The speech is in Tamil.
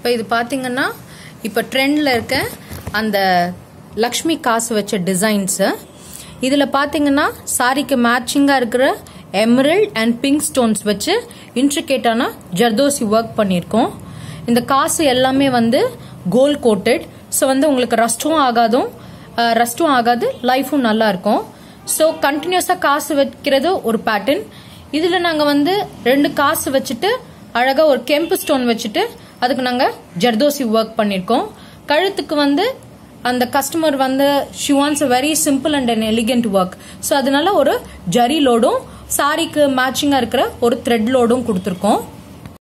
இப்போ இது பார்த்தீங்கன்னா இப்போ ட்ரெண்டில் இருக்க அந்த லக்ஷ்மி காசு வச்ச டிசைன்ஸு இதில் பார்த்தீங்கன்னா சாரிக்கு மேட்சிங்காக இருக்கிற எமரல்ட் அண்ட் பிங்க் ஸ்டோன்ஸ் வச்சு இன்ட்ரிகேட்டான ஜர்தோசி ஒர்க் பண்ணியிருக்கோம் இந்த காசு எல்லாமே வந்து கோல்ட் கோட்டட் ஸோ வந்து உங்களுக்கு ரஸ்ட்டும் ஆகாதும் ரஸ்ட்டும் ஆகாது லைஃபும் நல்லா இருக்கும் ஸோ கண்டினியூஸாக காசு வைக்கிறது ஒரு பேட்டர்ன் இதில் நாங்கள் வந்து ரெண்டு காசு வச்சுட்டு அழகாக ஒரு கெம்பு ஸ்டோன் வச்சுட்டு அதுக்கு நாங்கள் ஜர்தோசி ஒர்க் பண்ணியிருக்கோம் கழுத்துக்கு வந்து அந்த கஸ்டமர் வந்து she wants a very simple and an elegant work so அதனால ஒரு ஜரி லோடும் சாரிக்கு மேட்சிங்காக இருக்கிற ஒரு த்ரெட் லோடும் கொடுத்துருக்கோம்